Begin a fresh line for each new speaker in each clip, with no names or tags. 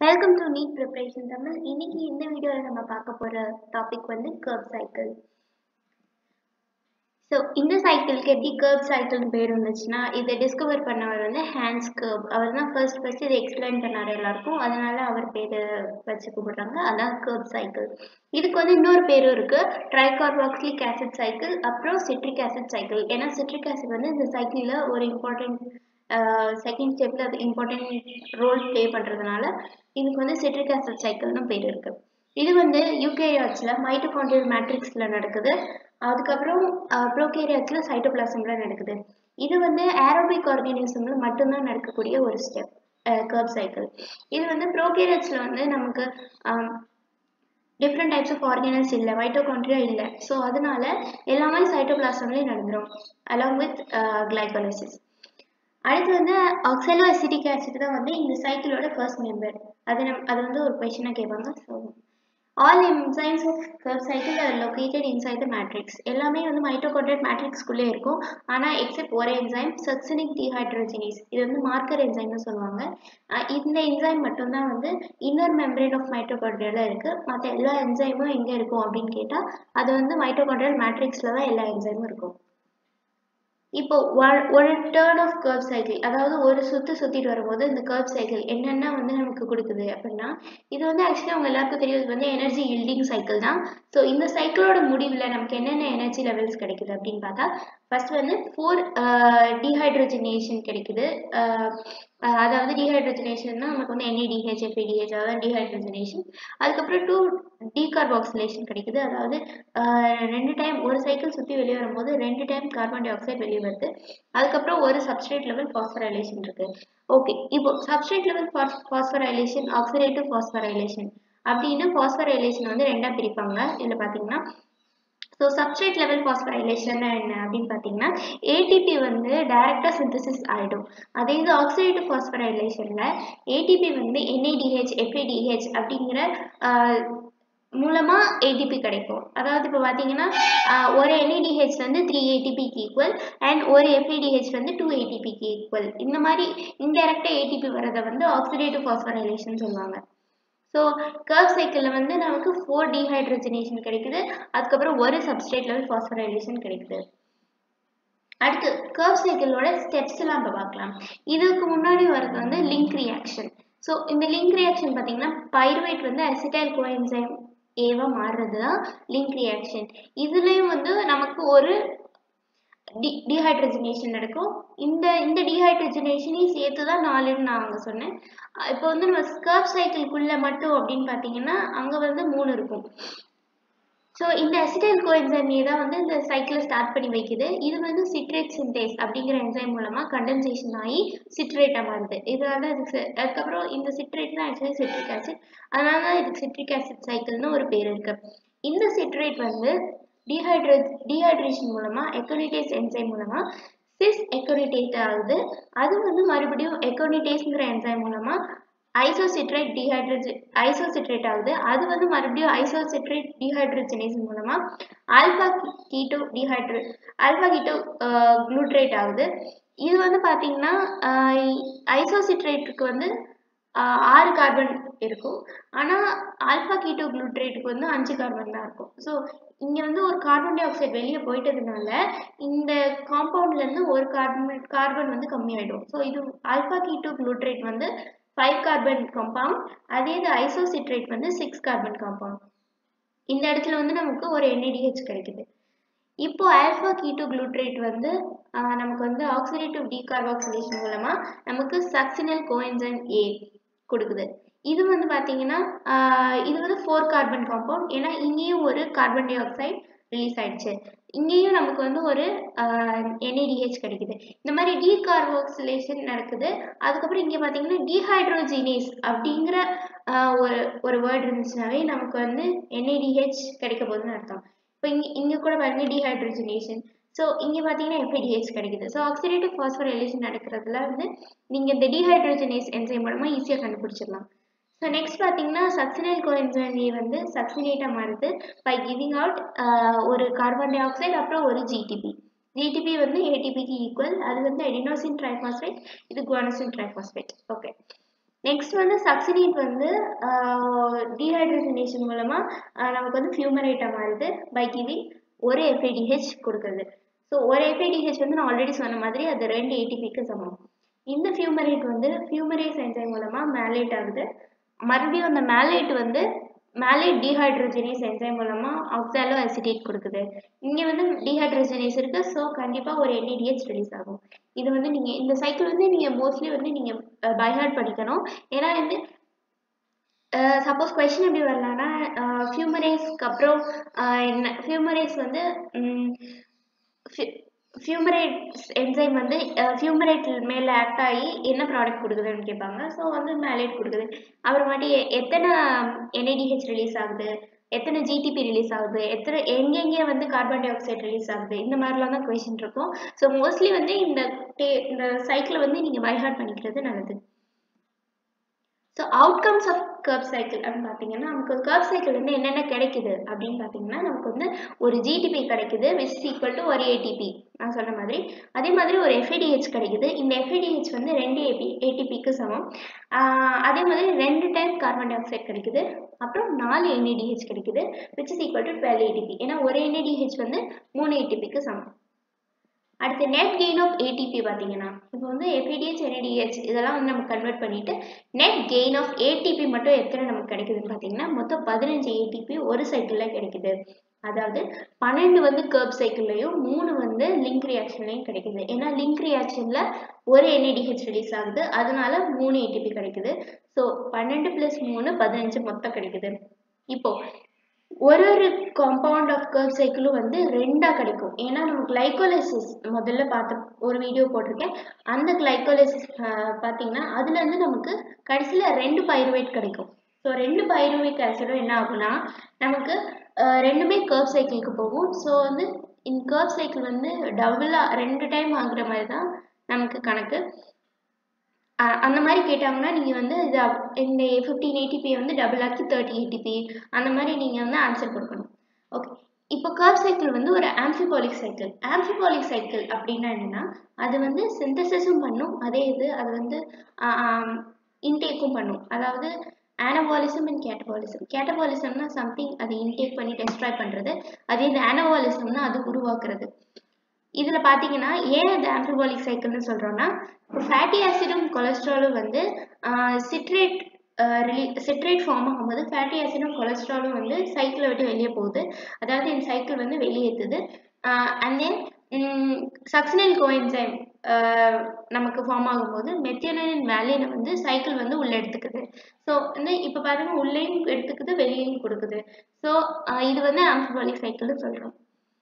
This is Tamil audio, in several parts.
welcome to NEET preparation Tamil இன்னைக்கு இந்த வீடியோவில் நம்ம பார்க்க போகிற டாபிக் வந்து கர்ப் சைக்கிள் ஸோ இந்த சைக்கிளுக்கு எப்படி கர்ப் சைக்கிள்னு பேர் வந்துச்சுன்னா இதை டிஸ்கவர் பண்ணவர் வந்து ஹேண்ட்ஸ் கர்ப் அவர் தான் ஃபர்ஸ்ட் ஃபர்ஸ்ட் இதை எக்ஸ்பிளைன் பண்ணார் எல்லாருக்கும் அதனால அவர் பேர் வச்சு கூப்பிடுறாங்க அதான் கர்ப் சைக்கிள் இதுக்கு வந்து இன்னொரு பேரும் இருக்கு ட்ரைகார்பாக்சிலிக் ஆசிட் சைக்கிள் அப்புறம் சிட்ரிக் ஆசிட் சைக்கிள் ஏன்னா சிட்ரிக் ஆசிட் வந்து இந்த சைக்கிளில் ஒரு இம்பார்ட்டன்ட் செகண்ட் ஸ்டெப்பில் அது இம்பார்ட்டன்ட் ரோல் ப்ளே பண்ணுறதுனால இதுக்கு வந்து சிட்ரிக் ஆசிட் சைக்கிள்னு பேர் இருக்கு இது வந்து யூகேரியாட்ஸில் மைட்டோகாண்ட்ரியல் மேட்ரிக்ஸில் நடக்குது அதுக்கப்புறம் ப்ரோகேரியாட்ஸில் சைட்டோபிளாசமில் நடக்குது இது வந்து ஏரோபிக் ஆர்கானிசமில் மட்டும்தான் நடக்கக்கூடிய ஒரு ஸ்டெப் கர்ப் சைக்கிள் இது வந்து ப்ரோகேரியாட்ஸில் வந்து நமக்கு டிஃப்ரெண்ட் டைப்ஸ் ஆஃப் ஆர்கானல்ஸ் இல்லை மைட்டோகாண்ட்ரியா இல்லை ஸோ அதனால எல்லாமே சைட்டோபிளாசம்லேயே நடந்துடும் அலாங் வித் கிளைகோலிசிஸ் அடுத்து வந்து ஆக்சலோ அசிட்டிக் ஆசிட் தான் வந்து இந்த சைக்கிளோட ஃபர்ஸ்ட் மெம்பர் அது நம் அது வந்து ஒரு கொஷனாக கேட்பாங்க so all enzymes of Krebs cycle are located inside the matrix எல்லாமே வந்து மைட்டோகாண்ட்ரியல் மேட்ரிக்ஸ்குள்ளே இருக்கும் ஆனால் எக்ஸப்ட் ஒரு என்சைம் சக்சனிக் டீஹைட்ரோஜினேஸ் இது வந்து மார்க்கர் என்சைம்னு சொல்லுவாங்க இந்த என்சைம் மட்டும்தான் வந்து இன்னர் மெம்பரேன் ஆஃப் மைட்டோகாண்ட்ரியாவில் இருக்குது மற்ற எல்லா என்சைமும் எங்கே இருக்கும் அப்படின்னு கேட்டால் அது வந்து மைட்டோகாண்ட்ரியல் மேட்ரிக்ஸில் தான் எல்லா என்சைமும் இருக்கும் இப்போ ஒரு டேர்ன் ஆஃப் கர்வ் சைக்கிள் அதாவது ஒரு சுற்று சுற்றிட்டு வரும்போது இந்த கர்வ் சைக்கிள் என்னென்ன வந்து நமக்கு கொடுக்குது அப்படின்னா இது வந்து ஆக்சுவலி அவங்க எல்லாருக்கும் தெரியும் இது வந்து எனர்ஜி இல்டிங் சைக்கிள் தான் ஸோ இந்த சைக்கிளோட முடிவில் நமக்கு என்னென்ன எனர்ஜி லெவல்ஸ் கிடைக்குது அப்படின்னு பார்த்தா ஃபர்ஸ்ட் வந்து ஃபோர் டீஹைட்ரோஜனேஷன் கிடைக்குது அதாவது டீஹைட்ரோஜனேஷன்னா நமக்கு வந்து என்ஏடிஹெச் எஃப்ஏடிஹெச் அதாவது டீஹைட்ரோஜனேஷன் அதுக்கப்புறம் டூ டீகார்பாக்சிலேஷன் கிடைக்குது அதாவது ரெண்டு டைம் ஒரு சைக்கிள் சுற்றி வெளியே வரும்போது ரெண்டு டைம் கார்பன் டை ஆக்சைடு வெளியே வருது அதுக்கப்புறம் ஒரு சப்ஸ்ட்ரேட் லெவல் ஃபாஸ்பரைலேஷன் இருக்கு ஓகே இப்போ substrate level phosphorylation oxidative phosphorylation அப்படின்னு ஃபாஸ்பரைலேஷன் வந்து ரெண்டாக பிரிப்பாங்க இதில் பார்த்தீங்கன்னா ஸோ சப்ஸ்ட்ரேட் லெவல் ஃபாஸ்பரைலேஷன் என்ன அப்படின்னு பார்த்தீங்கன்னா ஏடிபி வந்து டைரக்டாக சிந்தசிஸ் ஆகிடும் அதே இது ஆக்சிடேட்டிவ் ஃபாஸ்பரைலேஷனில் ஏடிபி வந்து என்ஏடிஹெச் எஃப்ஏடிஹெச் அப்படிங்கிற மூலமாக ஏடிபி கிடைக்கும் அதாவது இப்போ பார்த்தீங்கன்னா ஒரு என்ஏடிஹெச் வந்து த்ரீ ஏடிபிக்கு ஈக்குவல் அண்ட் ஒரு எஃப்ஏடிஹெச் வந்து டூ ஏடிபிக்கு ஈக்குவல் இந்த மாதிரி இன்டெரக்டாக ஏடிபி வரதை வந்து ஆக்சிடேட்டிவ் ஃபாஸ்பரைலேஷன் சொல்லுவாங்க ஸோ கர்வ் சைக்கிளில் வந்து நமக்கு ஃபோர் டீஹைட்ரோஜனேஷன் கிடைக்குது அதுக்கப்புறம் ஒரு சப்ஸ்ட்ரேட் லெவல் ஃபாஸ்பரைலேஷன் கிடைக்குது அடுத்து கர்வ் சைக்கிளோட ஸ்டெப்ஸ் எல்லாம் இப்போ பார்க்கலாம் இதுக்கு முன்னாடி வர்றது வந்து லிங்க் ரியாக்ஷன் ஸோ இந்த லிங்க் ரியாக்ஷன் பார்த்தீங்கன்னா பைருவேட் வந்து அசிட்டைல் கோஎன்சைம் ஏவா மாறுறது தான் லிங்க் ரியாக்ஷன் இதுலேயும் வந்து நமக்கு ஒரு டி டீஹைட்ரஜனேஷன் நடக்கும் இந்த இந்த டீஹைட்ரஜனேஷனையும் சேர்த்து தான் நாலுன்னு நான் அங்கே சொன்னேன் இப்போ வந்து நம்ம ஸ்கர்ப் சைக்கிள்குள்ளே மட்டும் அப்படின்னு பார்த்தீங்கன்னா அங்கே வந்து மூணு இருக்கும் ஸோ இந்த அசிடைல் கோஎன்சைம் தான் வந்து இந்த சைக்கிளை ஸ்டார்ட் பண்ணி வைக்குது இது வந்து சிட்ரேட் சின்டேஸ் அப்படிங்கிற என்சைம் மூலமாக கண்டென்சேஷன் ஆகி சிட்ரேட்டாக மாறுது இதனால தான் இதுக்கு அதுக்கப்புறம் இந்த சிட்ரேட் தான் ஆக்சுவலி சிட்ரிக் ஆசிட் அதனால தான் இதுக்கு சிட்ரிக் ஆசிட் சைக்கிள்னு ஒரு பேர் இருக்கு இந்த சிட்ரேட் வந்து டீஹைட்ரே டீஹைட்ரேஷன் மூலமாக எக்கோனிடேஸ் என்சைம் மூலமாக சிஸ் எக்கோனிடேட் ஆகுது அது வந்து மறுபடியும் எக்கோனிடேஸ்ங்கிற என்சைம் மூலமாக ஐசோசிட்ரேட் டீஹைட்ரஜ ஐசோசிட்ரேட் ஆகுது அது வந்து மறுபடியும் ஐசோசிட்ரேட் டீஹைட்ரோஜனேஷன் மூலமாக alpha keto dehydro alpha keto glutarate ஆகுது இது வந்து பார்த்தீங்கன்னா ஐசோசிட்ரேட்டுக்கு வந்து ஆறு கார்பன் இருக்கும் ஆனால் ஆல்ஃபா கீட்டோ குளூட்ரேட்டுக்கு வந்து அஞ்சு கார்பன் தான் இருக்கும் ஸோ இங்கே வந்து ஒரு கார்பன் டை ஆக்சைடு வெளியே போயிட்டதுனால இந்த காம்பவுண்ட்லேருந்து ஒரு கார்பன் கார்பன் வந்து கம்மியாயிடும் ஸோ இது ஆல்ஃபா கீட்டோ குளூட்ரேட் வந்து ஃபைவ் கார்பன் காம்பவுண்ட் அதே இது ஐசோசிட்ரேட் வந்து சிக்ஸ் கார்பன் காம்பவுண்ட் இந்த இடத்துல வந்து நமக்கு ஒரு என்ஏடிஹெச் கிடைக்குது இப்போ ஆல்ஃபா கீட்டோ குளூட்ரேட் வந்து நமக்கு வந்து ஆக்சிடேட்டிவ் டீகார்பாக்சிலேஷன் மூலமாக நமக்கு சக்சினல் கோஎன்சைம் ஏ கொடுக்குது இது வந்து பார்த்தீங்கன்னா இது வந்து ஃபோர் கார்பன் காம்பவுண்ட் ஏன்னா இங்கேயும் ஒரு கார்பன் டை ஆக்சைடு ரிலீஸ் ஆயிடுச்சு இங்கேயும் நமக்கு வந்து ஒரு என்ஏடிஹெச் கிடைக்குது இந்த மாதிரி டீகார்பாக்சிலேஷன் நடக்குது அதுக்கப்புறம் இங்கே பார்த்தீங்கன்னா டீஹைட்ரோஜினேஸ் அப்படிங்கிற ஒரு ஒரு வேர்ட் இருந்துச்சுனாவே நமக்கு வந்து என்ஏடிஹெச் கிடைக்க போகுதுன்னு அர்த்தம் இப்போ இங்கே இங்கே கூட பாருங்க டீஹைட்ரோஜினேஷன் ஸோ இங்கே பார்த்தீங்கன்னா எஃப்ஐடிஹெச் கிடைக்குது ஸோ ஆக்சிடேட்டிவ் ஃபாஸ்பரைலேஷன் நடக்கிறதுல வந்து நீங்கள் இந்த டீஹைட்ரோஜனேஸ் என்சைம் மூலமாக ஈஸியாக கண்டுபிடிச்சிடலாம் ஸோ நெக்ஸ்ட் பார்த்தீங்கன்னா சக்சினைல் கோஎன்சைம் ஏ வந்து சக்சினேட்டாக மாறுது பை கிவிங் அவுட் ஒரு கார்பன் டை ஆக்சைடு அப்புறம் ஒரு ஜிடிபி ஜிடிபி வந்து ஏடிபிக்கு ஈக்குவல் அது வந்து எடினோசின் ட்ரைபாஸ்பேட் இது குவானோசின் ட்ரைபாஸ்பேட் ஓகே நெக்ஸ்ட் வந்து சக்சினேட் வந்து டீஹைட்ரஜனேஷன் மூலமா ஆஹ் நமக்கு வந்து ஃபியூமரேட்டா மாறுது பை கிவிங் ஒரு எஃப்ஐடிஹெச் கொடுக்குறது ஸோ ஒரு எஃப்ஐடிஹெச் வந்து நான் ஆல்ரெடி சொன்ன மாதிரி அது ரெண்டு ஏடிபிக்கு சமம் இந்த ஃபியூமரேட் வந்து ஃபியூமரேஸ் என்சைம் மூலமா மேலேட் ஆகுது மறுபடியும் அந்த மேலேட் வந்து மேலேட் டீஹைட்ரோஜனேஸ் என்சைம் மூலமா ஆக்சாலோ அசிடேட் கொடுக்குது இங்க வந்து டீஹைட்ரோஜனேஸ் இருக்கு ஸோ கண்டிப்பா ஒரு என்ஏடிஹெச் ரிலீஸ் ஆகும் இது வந்து நீங்க இந்த சைக்கிள் வந்து நீங்க மோஸ்ட்லி வந்து நீங்க பைஹார்ட் படிக்கணும் ஏன்னா வந்து சப்போஸ் கொஸ்டின் எப்படி வரலாம்னா ஃபியூமரேஸ்க்கு அப்புறம் ஆஹ் என்ன ஃபியூமரேஸ் வந்து ஃபியூமரேட் என்சைம் வந்து ஃபியூமரேட் மேல ஆக்ட் ஆகி என்ன ப்ராடக்ட் கொடுக்குதுன்னு கேட்பாங்க ஸோ வந்து மேலேட் கொடுக்குது அப்புறமாட்டி எ- எத்தனை என்ஏடிஹெச் ரிலீஸ் ஆகுது எத்தனை ஜிடிபி ரிலீஸ் ஆகுது எத்தனை எங்கெங்கே வந்து கார்பன் டை ஆக்சைடு ரிலீஸ் ஆகுது இந்த மாதிரிலாம் தான் கொஷின் இருக்கும் ஸோ மோஸ்ட்லி வந்து இந்த டே- இந்த சைக்கிளை வந்து நீங்கள் பைஹார்ட் பண்ணிக்கிறது நல்லது so outcomes of Krebs cycle அப்படின்னு பார்த்தீங்கன்னா நமக்கு கர்ப் சைக்கிள் வந்து என்னென்ன கிடைக்குது அப்படின்னு பார்த்தீங்கன்னா நமக்கு வந்து ஒரு ஜிடிபி கிடைக்குது விச் இஸ் ஈக்குவல் டு ஒரு ஏடிபி நான் சொன்ன மாதிரி அதே மாதிரி ஒரு எஃப்ஐடிஹெச் கிடைக்குது இந்த எஃப்ஐடிஹெச் வந்து ரெண்டு ஏபி ஏடிபிக்கு சமம் ஆஹ் அதே மாதிரி ரெண்டு டைம் கார்பன் டை ஆக்சைடு கிடைக்குது அப்புறம் நாலு என்ஏடிஹெச் கிடைக்குது which is equal to twelve ATP ஏன்னா ஒரு என்ஏடிஹெச் வந்து மூணு ஏடிபிக்கு சமம் அடுத்து நெட் கெயின் ஆஃப் ஏடிபி பார்த்தீங்கன்னா இப்போ வந்து எஃப்இடிஹெச் என்ஏடிஹெச் இதெல்லாம் வந்து நம்ம கன்வெர்ட் பண்ணிட்டு நெட் கெயின் ஆஃப் ஏடிபி மட்டும் எத்தனை நமக்கு கிடைக்குதுன்னு பார்த்தீங்கன்னா மொத்தம் பதினஞ்சு ஏடிபி ஒரு சைக்கிளில் கிடைக்குது அதாவது பன்னெண்டு வந்து கர்ப் சைக்கிள்லையும் மூணு வந்து லிங்க் ரியாக்ஷன்லையும் கிடைக்குது ஏன்னா லிங்க் ரியாக்ஷனில் ஒரு என்ஏடிஹெச் ரிலீஸ் ஆகுது அதனால மூணு ஏடிபி கிடைக்குது ஸோ பன்னெண்டு ப்ளஸ் மூணு பதினஞ்சு மொத்தம் கிடைக்குது இப்போ ஒரு ஒரு காம்பவுண்ட் ஆஃப் கர்வ் சைக்கிளும் வந்து ரெண்டா கிடைக்கும் ஏன்னா நம்ம கிளைகோலைசிஸ் முதல்ல பார்த்த ஒரு வீடியோ போட்டிருக்கேன் அந்த கிளைகோலைசிஸ் பார்த்தீங்கன்னா அதுல இருந்து நமக்கு கடைசியில ரெண்டு பைருவேட் கிடைக்கும் ஸோ ரெண்டு பைருவேட் ஆசிடும் என்ன ஆகும்னா நமக்கு அஹ், ரெண்டுமே கர்வ் சைக்கிளுக்கு போகும் ஸோ வந்து இந்த கர்வ் சைக்கிள் வந்து டபுளா ரெண்டு டைம் ஆகுற மாதிரி தான் நமக்கு கணக்கு அ- அந்த மாதிரி கேட்டாங்கன்னா நீங்கள் வந்து இது அப்- இந்த ஃபிஃப்டீன் ஏடிபி வந்து டபுள் ஆக்கி தேர்ட்டி ஏடிபி அந்த மாதிரி நீங்கள் வந்து ஆன்சர் கொடுக்கணும் ஓகே இப்போ கர்வ் சைக்கிள் வந்து ஒரு ஆம்ஃபிபாலிக் சைக்கிள் ஆம்ஃபிபாலிக் சைக்கிள் அப்படின்னா என்னன்னா அது வந்து சிந்தசிஸும் பண்ணும் அதே இது அது வந்து இன்டேக்கும் பண்ணும் அதாவது ஆனபாலிசம் அண்ட் கேட்டபாலிசம் கேட்டபாலிசம்னா சம்திங் அதை இன்டேக் பண்ணி டெஸ்ட்ராய் பண்ணுறது அதே இந்த ஆனபாலிசம்னா அது உருவாக்குறது இதுல பாத்தீங்கன்னா ஏன் அது ஆம்பிபாலிக் சைக்கிள்னு சொல்றோம்னா இப்போ ஃபேட்டி ஆசிடும் கொலஸ்ட்ராலும் வந்து சிட்ரேட் ரிலீ சிட்ரேட் ஃபார்ம் ஆகும்போது ஃபேட்டி ஆசிடும் கொலஸ்ட்ராலும் வந்து சைக்கிளை விட்டு வெளியே போகுது அதாவது இந்த சைக்கிள் வந்து வெளியேற்றுது அண்ட் தென் சக்சினல் கோஎன்சைம் நமக்கு ஃபார்ம் ஆகும்போது மெத்தியோனின் வேலையில வந்து சைக்கிள் வந்து உள்ள எடுத்துக்குது ஸோ வந்து இப்போ பாருங்க உள்ளேயும் எடுத்துக்குது வெளியேயும் கொடுக்குது ஸோ இது வந்து ஆம்பிபாலிக் சைக்கிள்னு சொல்றோம்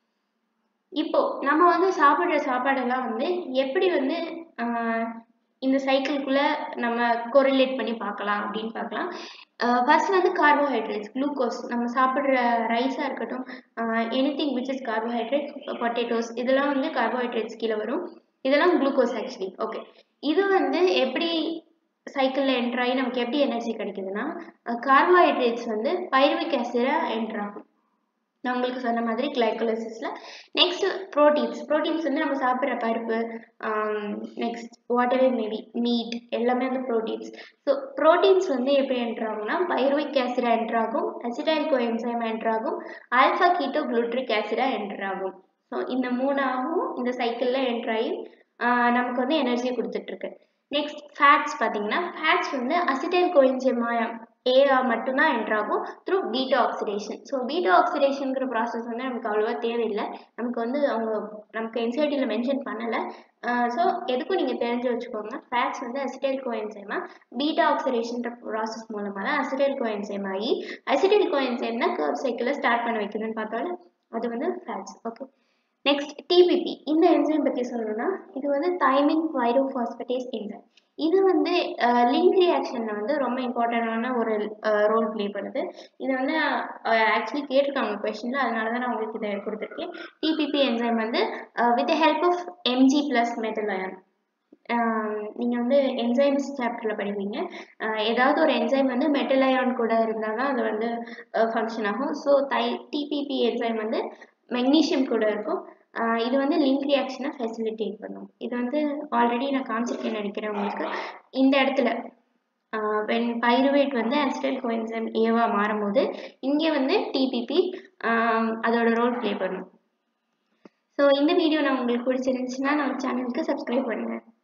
இப்போ நம்ம வந்து சாப்பிடுற சாப்பாடெல்லாம் வந்து எப்படி வந்து ஆஹ் இந்த சைக்கிள்குள்ள நம்ம கோரிலேட் பண்ணி பார்க்கலாம் அப்படின்னு பார்க்கலாம் ஃபர்ஸ்ட் வந்து கார்போஹைட்ரேட்ஸ் குளுக்கோஸ் நம்ம சாப்பிடுற ரைஸாக இருக்கட்டும் anything which is carbohydrate potatoes இதெல்லாம் வந்து கார்போஹைட்ரேட்ஸ் கீழே வரும் இதெல்லாம் குளுக்கோஸ் ஆக்சுவலி ஓகே இது வந்து எப்படி சைக்கிளில் என்ட்ரு ஆகி நமக்கு எப்படி எனர்ஜி கிடைக்குதுன்னா கார்போஹைட்ரேட்ஸ் வந்து பைருவிக் ஆசிடாக என்ட்ரு ஆகும் நான் உங்களுக்கு சொன்ன மாதிரி கிளைகோலிசிஸில் நெக்ஸ்ட் ப்ரோட்டீன்ஸ் ப்ரோட்டீன்ஸ் வந்து நம்ம சாப்பிட்ற பருப்பு next whatever maybe meat எல்லாமே வந்து ப்ரோட்டீன்ஸ் ஸோ ப்ரோட்டீன்ஸ் வந்து எப்படி என்ட்ரு ஆகும்னா பைரோயிக் ஆசிடா என்ட்ரு ஆகும் அசிடைல் கோஎன்சைம் என்ட்ரு ஆகும் ஆல்ஃபா கீட்டோ குளூட்ரிக் ஆசிடா என்ட்ரு ஆகும் ஸோ இந்த மூணாகவும் இந்த சைக்கிளில் என்ட்ரு ஆகி ஆஹ் நமக்கு வந்து எனர்ஜி கொடுத்துட்ருக்கு நெக்ஸ்ட் ஃபேட்ஸ் பார்த்தீங்கன்னா ஃபேட்ஸ் வந்து அசிடைல் கோஎன்சைமா ஏஆ மட்டும்தான் என்ட்ரு ஆகும் through beta oxidation so beta ஆக்சிடேஷனுங்கிற ப்ராசஸ் வந்து நமக்கு அவ்வளோவா தேவையில்லை நமக்கு வந்து அவங்க நமக்கு என்சைட்டியில் மென்ஷன் பண்ணலை ஸோ எதுக்கும் நீங்கள் தெரிஞ்சு வச்சுக்கோங்க ஃபேட்ஸ் வந்து அசிடைல் கோஎன்சைமா பீட்டா ஆக்சிடேஷன்ற ப்ராசஸ் மூலமாக தான் அசிடைல் கோஎன்சைம் ஆகி அசிடைல் கோஎன்சைம் தான் கர்வ் சைக்கிளை ஸ்டார்ட் பண்ண வைக்குதுன்னு பார்த்தாலும் அது வந்து ஃபேட்ஸ் ஓகே நெக்ஸ்ட் டிபிபி இந்த என்சைம் பற்றி சொல்லணும்னா இது வந்து தைமின் பைரோபாஸ்பேட்டேஸ் என்சைம் இது வந்து லிங்க் ரியாக்ஷனில் வந்து ரொம்ப இம்பார்ட்டண்டான ஒரு ரோல் ப்ளே பண்ணுது இது வந்து ஆக்சுவலி கேட்டிருக்காங்க கொஷனில் அதனால தான் நான் உங்களுக்கு இதை கொடுத்துருக்கேன் டிபிபி என்சைம் வந்து with help of Mg plus metal ion நீங்கள் வந்து என்சைம்ஸ் சாப்டரில் படிப்பீங்க ஆஹ் ஏதாவது ஒரு என்சைம் வந்து மெட்டல் அயான் கூட இருந்தால் தான் அது வந்து ஃபங்க்ஷன் ஆகும் ஸோ தை டிபிபி என்சைம் வந்து மெக்னீஷியம் கூட இருக்கும் ஆஹ் இது வந்து லிங்க் ரியாக்ஷனை ஃபெசிலிட்டேட் பண்ணும் இது வந்து ஆல்ரெடி நான் காமிச்சிருக்கேன்னு நினைக்கிறேன் உங்களுக்கு இந்த இடத்துல வென் பைருவேட் வந்து அசிடைல் கோஎன்சைம் ஏவா மாறும்போது இங்கே வந்து டிபிபி அதோட ரோல் ப்ளே பண்ணும் ஸோ இந்த வீடியோ நான் உங்களுக்கு பிடிச்சிருந்துச்சுன்னா நம்ம சேனலுக்கு சப்ஸ்கிரைப் பண்ணுங்கள்